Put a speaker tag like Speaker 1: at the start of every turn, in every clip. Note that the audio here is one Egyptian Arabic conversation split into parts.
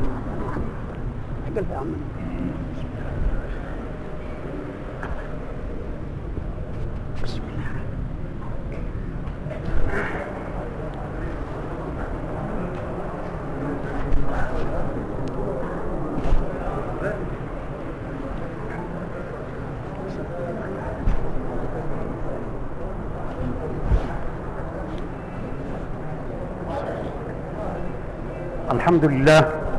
Speaker 1: اقلها يا عم بسم الله الحمد لله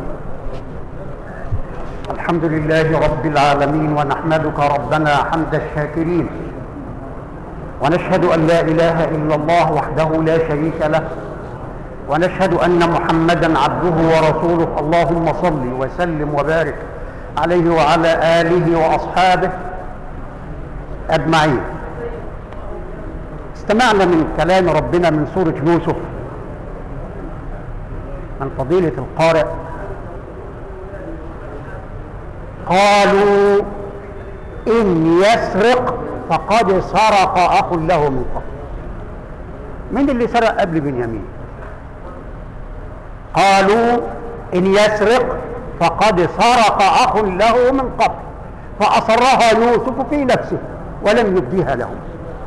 Speaker 1: الحمد لله رب العالمين ونحمدك ربنا حمد الشاكرين ونشهد ان لا اله الا الله وحده لا شريك له ونشهد ان محمدا عبده ورسوله اللهم صل وسلم وبارك عليه وعلى اله واصحابه اجمعين استمعنا من كلام ربنا من سوره يوسف من فضيلة القارئ قالوا إن يسرق فقد سرق أخ له من قبل من اللي سرق قبل بنيامين قالوا إن يسرق فقد سرق أخ له من قبل فأصرها يوسف في نفسه ولم يبديها لهم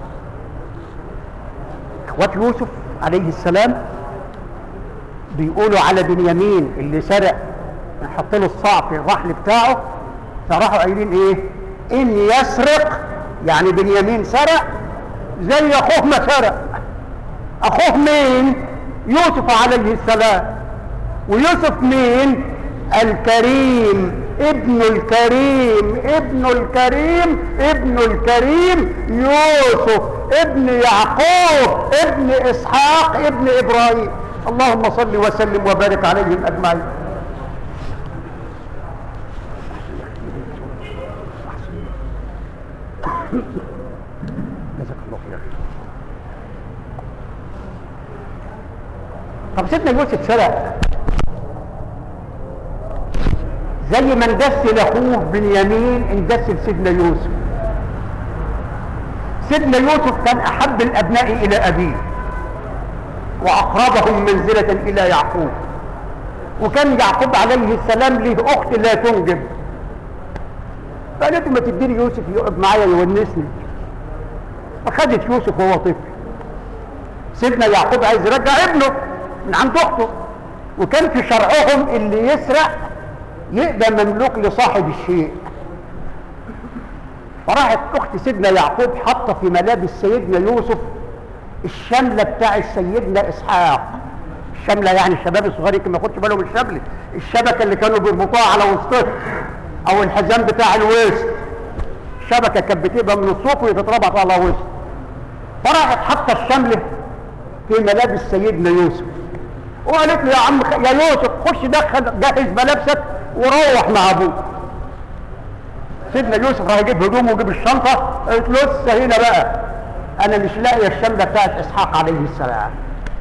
Speaker 1: إخوة يوسف عليه السلام بيقولوا على بنيامين اللي سرق نحط له الصاع في الرحل بتاعه فراحوا قايلين ايه ان يسرق يعني بنيامين سرق زي اخوه ما سرق اخوه مين يوسف عليه السلام ويوسف مين الكريم ابن الكريم ابن الكريم ابن الكريم يوسف ابن يعقوب ابن اسحاق ابن ابراهيم اللهم صل وسلم وبارك عليهم اجمعين جزاك الله خير طب سيدنا يوسف سرق زي ما اندس لاخوه بنيامين اندس لسيدنا يوسف سيدنا يوسف كان احب الابناء الى ابيه واقربهم منزله الى يعقوب وكان يعقوب عليه السلام له اخت لا تنجب فقالت له ما تديني يوسف يقعد معايا يونسني فخدت يوسف وهو طفل سيدنا يعقوب عايز يرجع ابنه من عند اخته وكان في شرعهم اللي يسرق يبقى مملوك لصاحب الشيء فراحت اخت سيدنا يعقوب حاطه في ملابس سيدنا يوسف الشمله بتاع سيدنا اسحاق الشمله يعني الشباب الصغير يمكن ما ياخدش بالهم من الشمله الشبكه اللي كانوا بيربطوها على وسطها او الحزام بتاع الوسط الشبكه كانت بتبقى من الصوف وتتربط على وسط فراحت حاطه الشمله في ملابس سيدنا يوسف وقالت له يا عم يا يوسف خش دخل جهز ملابسك وروح مع ابوك سيدنا يوسف راح يجيب هدومه ويجيب الشنطه قالت له لسه هنا بقى انا مش لاقي الشمله بتاعت اسحاق عليه السلام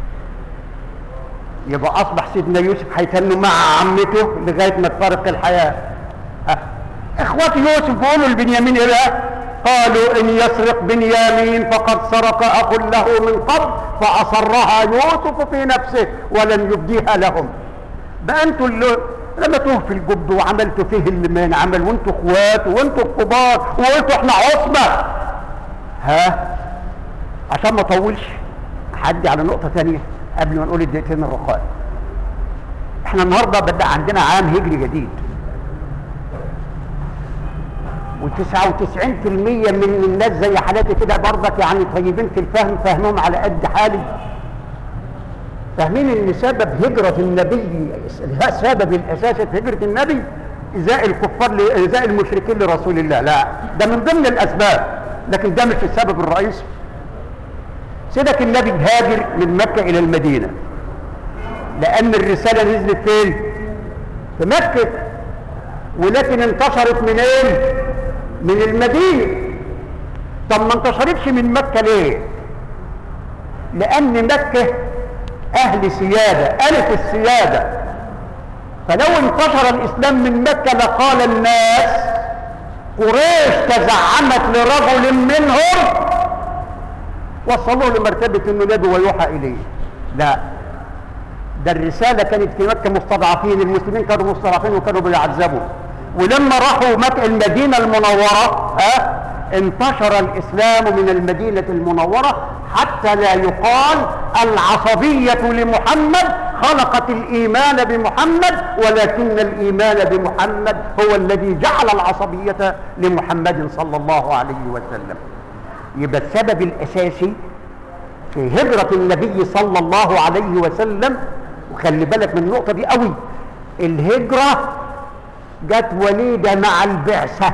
Speaker 1: يبقى اصبح سيدنا يوسف هيتنوا مع عمته لغايه ما تفارق الحياه ها. اخوات يوسف بيقولوا لبنيامين ايه بقى قالوا ان يسرق بنيامين فقد سرق اخ له من قبل فاصرها يوسف في نفسه ولم يبديها لهم بقى انتوا اللي رمتوه في الجب وعملتوا فيه اللي ما ينعمل وانتوا اخوات وانتوا كبار وقلتوا احنا عصبه ها عشان ما اطولش هعدي على نقطه ثانيه قبل ما نقول الدقيقتين الرقائق احنا النهارده بدا عندنا عام هجري جديد و99% من الناس زي حالاتي كده برضك يعني طيبين في الفهم فهمهم على قد حالي فاهمين ان سبب هجرة النبي سبب الاساسي في هجرة النبي ازاء الكفار ل- ازاء المشركين لرسول الله لا ده من ضمن الاسباب لكن ده مش السبب الرئيسي سيدك النبي هاجر من مكة الى المدينة لان الرسالة نزلت فين في مكة ولكن انتشرت من ايه من المدينة طب ما انتشرتش من مكة ليه لان مكة اهل سيادة الف السيادة فلو انتشر الاسلام من مكة لقال الناس قريش تزعمت لرجل منهم وصلوه لمرتبة انه نبي ويوحى اليه لا ده الرسالة كانت في مكة مستضعفين المسلمين كانوا مستضعفين وكانوا بيعذبوا ولما راحوا مكة المدينة المنورة ها انتشر الإسلام من المدينة المنورة حتى لا يقال العصبية لمحمد خلقت الإيمان بمحمد ولكن الإيمان بمحمد هو الذي جعل العصبية لمحمد صلى الله عليه وسلم يبقى السبب الأساسي في هجرة النبي صلى الله عليه وسلم وخلي بالك من النقطة دي قوي الهجرة جت وليدة مع البعثة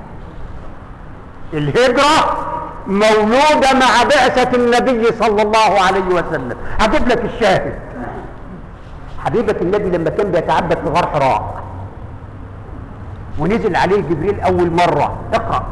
Speaker 1: الهجرة مولودة مع بعثة النبي صلى الله عليه وسلم هجيب لك الشاهد حبيبة النبي لما كان بيتعبد في غار حراء ونزل عليه جبريل أول مرة اقرأ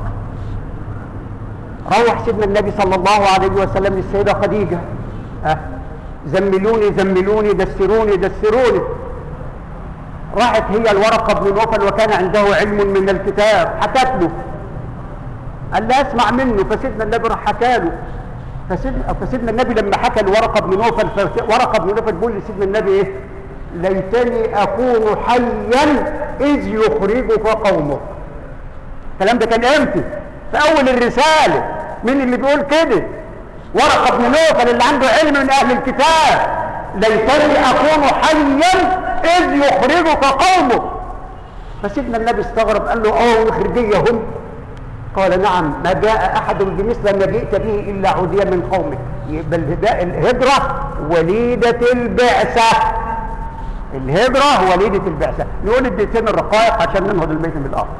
Speaker 1: روح سيدنا النبي صلى الله عليه وسلم للسيدة خديجة أه زملوني زملوني دسروني دسروني راحت هي الورقة بن نوفل وكان عنده علم من الكتاب حكت له قال لها اسمع منه فسيدنا النبي راح حكى له فسيدنا, فسيدنا النبي لما حكى الورقة بن نوفل ورقة بن نوفل بيقول لسيدنا النبي ايه ليتني اكون حيا اذ يخرجك قومك الكلام ده كان امتى في اول الرسالة مين اللي بيقول كده ورقة بن نوفل اللي عنده علم من اهل الكتاب ليتني اكون حيا اذ يخرجك قومك فسيدنا النبي استغرب قال له اه خرجية هم قال نعم ما جاء احد بمثل ما جئت به الا عدي من قومك يبقى الهجرة وليدة البعثة الهجرة وليدة البعثة نقول الدقيقتين الرقائق عشان ننهض الميت من الارض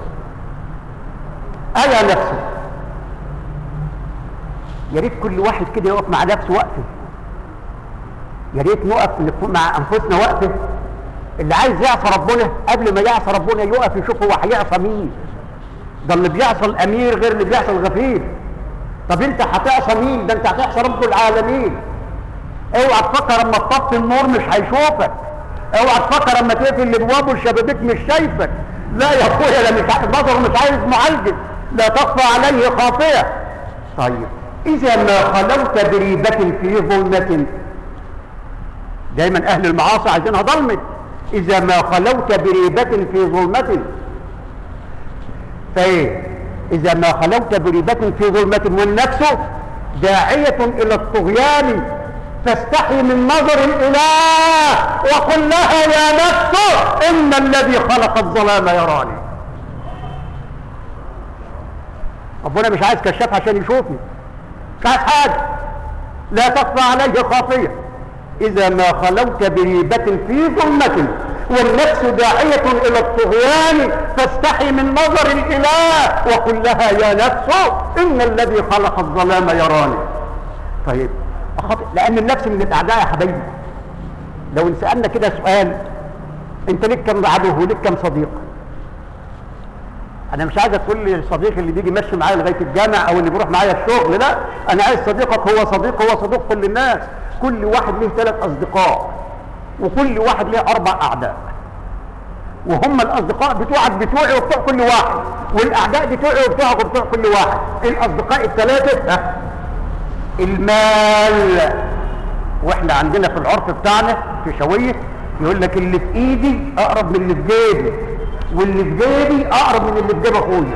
Speaker 1: انا نفسي يا ريت كل واحد كده يقف مع نفسه وقفه يا ريت نقف مع انفسنا وقفه اللي عايز يعصى ربنا قبل ما يعصى ربنا يقف يشوف هو هيعصى مين ده اللي بيعصى الامير غير اللي بيعصى الغفير طب انت هتعصى مين ده انت هتعصى رب العالمين اوعى تفكر اما تطفي النور مش هيشوفك اوعى تفكر اما تقفل الابواب والشبابيك مش شايفك لا يا اخويا لا مش نظره مش عايز معالجه لا تخفى عليه خاطئه طيب اذا ما خلوت بريبه في ظلمه دايما اهل المعاصي عايزينها ظلمه اذا ما خلوت بريبه في ظلمه فايه اذا ما خلوت بريبه في ظلمه والنفس داعيه الى الطغيان فاستحي من نظر الاله وقل لها يا نفس ان الذي خلق الظلام يراني ربنا مش عايز كشاف عشان يشوفني مش عايز حاجه لا تخفى عليه خافيه اذا ما خلوت بريبه في ظلمه والنفس داعية إلى الطغيان فاستحي من نظر الإله وقل لها يا نفس إن الذي خلق الظلام يراني طيب أخطئ لأن النفس من الأعداء يا حبايبي لو سألنا كده سؤال أنت ليك كم عدو وليك كم صديق أنا مش عايز تقول لي الصديق اللي بيجي يمشي معايا لغاية الجامع أو اللي بيروح معايا الشغل لا أنا عايز صديقك هو صديق هو صديق كل الناس كل واحد له ثلاث أصدقاء وكل واحد له أربع أعداء وهم الأصدقاء بتوعك بتوعي وبتوع كل واحد والأعداء بتوعي وبتوعك وبتوع كل واحد الأصدقاء الثلاثة ها المال واحنا عندنا في العرف بتاعنا في شوية يقول لك اللي في ايدي اقرب من اللي في جيبي واللي في جيبي اقرب من اللي في جيب اخويا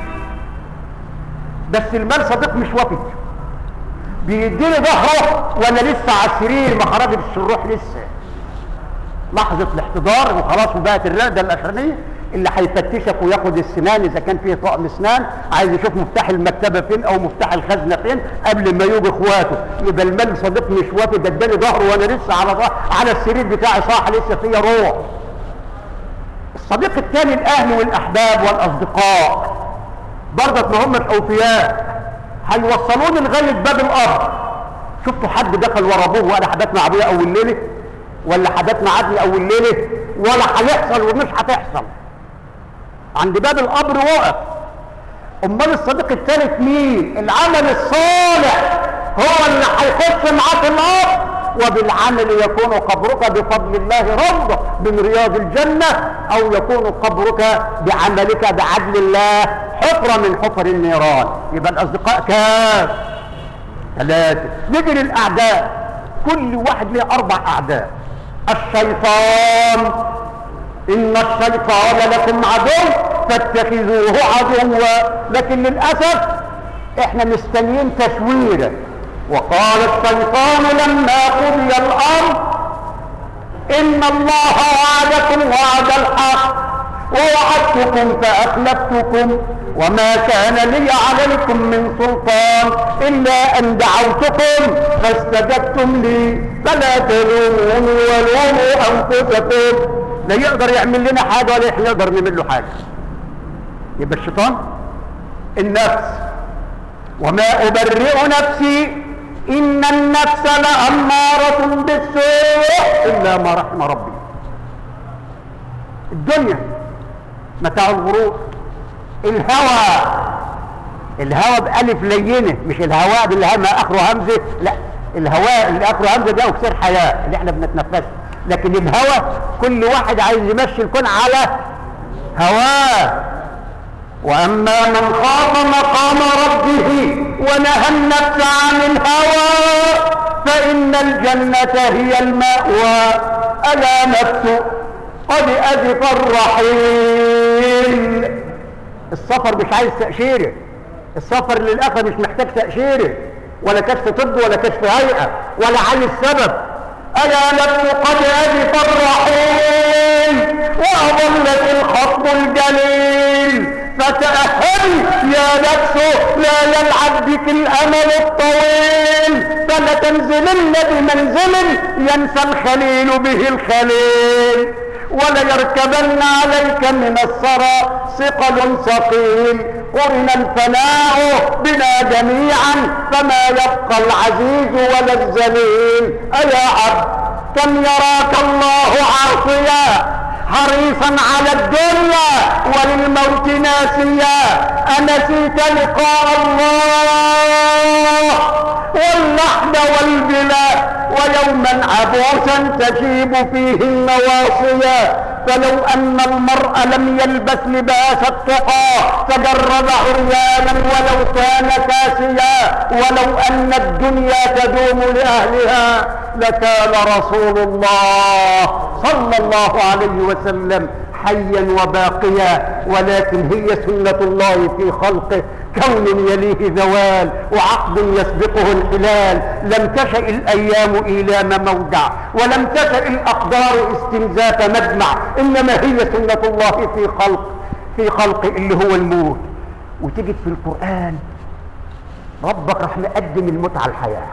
Speaker 1: بس المال صديق مش وفي بيديني ظهره وانا لسه على السرير ما خرجتش الروح لسه لحظة الاحتضار وخلاص وبقت الرقدة الأخرانية اللي هيفتشك وياخد السنان إذا كان فيه طقم اسنان عايز يشوف مفتاح المكتبة فين أو مفتاح الخزنة فين قبل ما يوجي إخواته يبقى المال صديق مش وافي ده اداني ظهره وأنا لسه على ظهر على السرير بتاعي صاح لسه فيا روح الصديق الثاني الأهل والأحباب والأصدقاء برضك ما هم أوفياء هيوصلوني لغاية باب الأرض شفتوا حد دخل ورا أبوه وأنا حبات مع أبويا أول ليلة ولا حدث معادني اول ليله ولا هيحصل ومش هتحصل عند باب القبر وقف امال الصديق الثالث مين العمل الصالح هو اللي هيخش معاك الارض وبالعمل يكون قبرك بفضل الله روضة من رياض الجنة او يكون قبرك بعملك بعدل الله حفرة من حفر النيران يبقى الاصدقاء كام ثلاثة نيجي للاعداء كل واحد له اربع اعداء الشيطان ان الشيطان لكم عدو فاتخذوه عدوا لكن للاسف احنا مستنيين تشويره وقال الشيطان لما قضي الامر ان الله وعدكم وعد الحق ووعدتكم فاخلفتكم وما كان لي عليكم من سلطان الا ان دعوتكم فاستجبتم لي فلا تلوموني ولوموا انفسكم لا يقدر يعمل لنا حاجه ولا احنا نقدر نعمل له حاجه يبقى الشيطان النفس وما ابرئ نفسي ان النفس لاماره بالسوء الا ما رحم ربي الدنيا متاع الغرور الهوى الهوى بألف لينة مش الهواء اللي هم اخره همزة لا الهواء اللي اخره همزة ده اكسير حياة اللي احنا بنتنفسه لكن الهوى كل واحد عايز يمشي الكون على هواه واما من خاف مقام ربه ونهى النفس عن الهوى فان الجنة هي المأوى الا نفس قد أزف الرحيل السفر مش عايز تأشيرة السفر للآخر مش محتاج تأشيرة ولا كشف طب ولا كشف هيئة ولا عايز سبب ألا نفس قد أزف الرحيل وأضلت الخطب الجليل فتأهلي يا نفس لا يلعب بك الأمل الطويل فلتنزلن بمنزل ينسى الخليل به الخليل وليركبن عليك من الثرى ثقل ثقيل قرن الفناء بنا جميعا فما يبقى العزيز ولا الذليل أيا عبد كم يراك الله عاصيا حريصا على الدنيا وللموت ناسيا أنسيت لقاء الله واللحد والبلا ويوما عبوسا تجيب فيه النواصيا فلو أن المرء لم يلبس لباس التقى تجرد عريانا ولو كان كاسيا ولو أن الدنيا تدوم لأهلها لكان رسول الله صلى الله عليه وسلم حيا وباقيا ولكن هي سنة الله في خلقه كون يليه زوال وعقد يسبقه الحلال لم تشأ الأيام إيلام موجع ولم تشأ الأقدار استنزاف مجمع إنما هي سنة الله في خلق في خلقه اللي هو الموت وتجد في القرآن ربك راح مقدم الموت على الحياة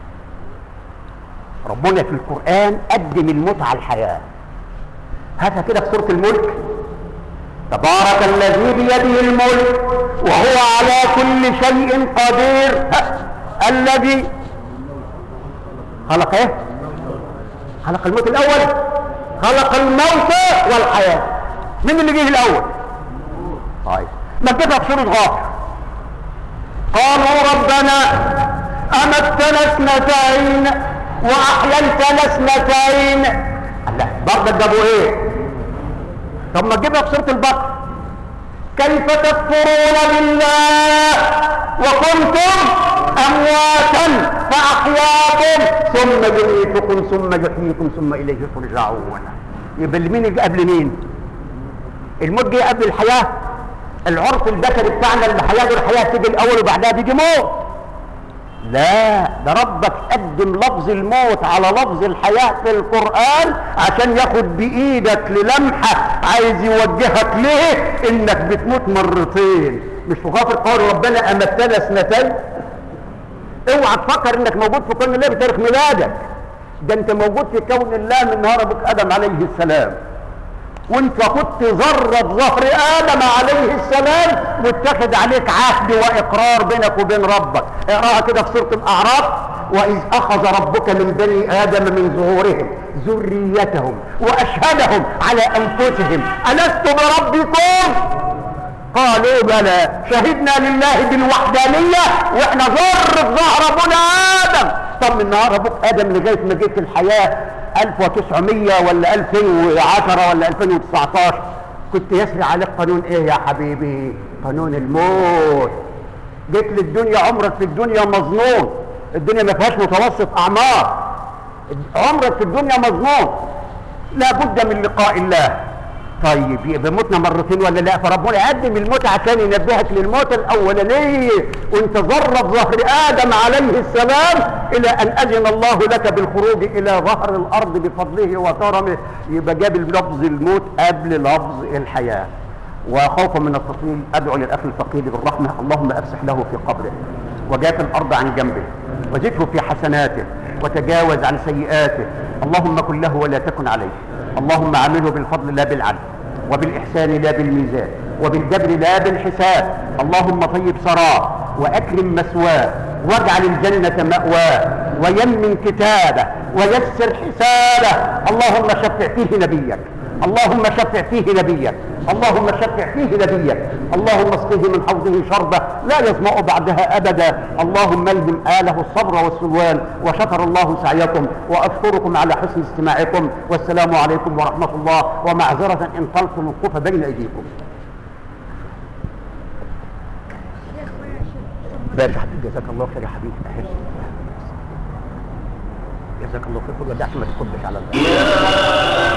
Speaker 1: ربنا في القرآن قدم الموت على الحياة هذا كده في سورة الملك تبارك الذي بيده الملك وهو على كل شيء قدير الذي خلق ايه خلق الموت الاول خلق الموت والحياة مين اللي جه الاول طيب ما كده في سورة غافر قالوا ربنا امتنا اثنتين واحييتنا اثنتين لا برضه جابوا ايه طب ما تجيبها في سوره البقره كيف تكفرون بالله وكنتم امواتا فاحياكم ثم يميتكم ثم يحييكم ثم اليه ترجعون يبقى مين اللي قبل مين الموت جه قبل الحياه العرف البشري بتاعنا الحياه والحياه تيجي الاول وبعدها بيجي موت لا ده ربك قدم لفظ الموت على لفظ الحياة في القرآن عشان ياخد بإيدك للمحة عايز يوجهك ليه انك بتموت مرتين مش في غافر قول ربنا امتنا اثنتين اوعى تفكر انك موجود في كون الله بتاريخ ميلادك ده انت موجود في كون الله من نهار ابوك ادم عليه السلام وانت كنت ذرة ظهر ادم عليه السلام واتخذ عليك عهد واقرار بينك وبين ربك اقراها كده في سورة الاعراف واذ اخذ ربك من بني ادم من ظهورهم ذريتهم واشهدهم على انفسهم الست بربكم قالوا بلى شهدنا لله بالوحدانية واحنا ذرة ظهر ابونا ادم طب من نهار ابوك ادم لغاية ما جيت الحياة 1900 ولا 2010 ولا 2019 كنت يسري عليك قانون ايه يا حبيبي قانون الموت جيت للدنيا عمرك في الدنيا مظنون الدنيا ما فيهاش متوسط اعمار عمرك في الدنيا مظنون لا بد من لقاء الله طيب يبقى متنا مرتين ولا لا فربنا يقدم الموت عشان ينبهك للموت الاولانيه وانت ظرف ظهر ادم عليه السلام الى ان اذن الله لك بالخروج الى ظهر الارض بفضله وكرمه يبقى جاب لفظ الموت قبل لفظ الحياه وخوفا من التطويل ادعو للاخ الفقير بالرحمه اللهم افسح له في قبره وجاف الارض عن جنبه وزده في حسناته وتجاوز عن سيئاته اللهم كن له ولا تكن عليه اللهم عامله بالفضل لا بالعدل وبالاحسان لا بالميزان وبالجبر لا بالحساب اللهم طيب سراه واكرم مثواه واجعل الجنه ماواه ويمن كتابه ويسر حسابه اللهم شفع فيه نبيك اللهم شفع فيه نبيك اللهم شفع فيه نبيك اللهم اسقه من حوضه شربة لا يظمأ بعدها أبدا اللهم الهم آله الصبر والسلوان وشكر الله سعيكم وأشكركم على حسن استماعكم والسلام عليكم ورحمة الله ومعذرة إن طلت الوقوف بين أيديكم بارك حبيبي جزاك الله خير يا حبيبي أهل جزاك الله خير ودعت ما تكبش على الله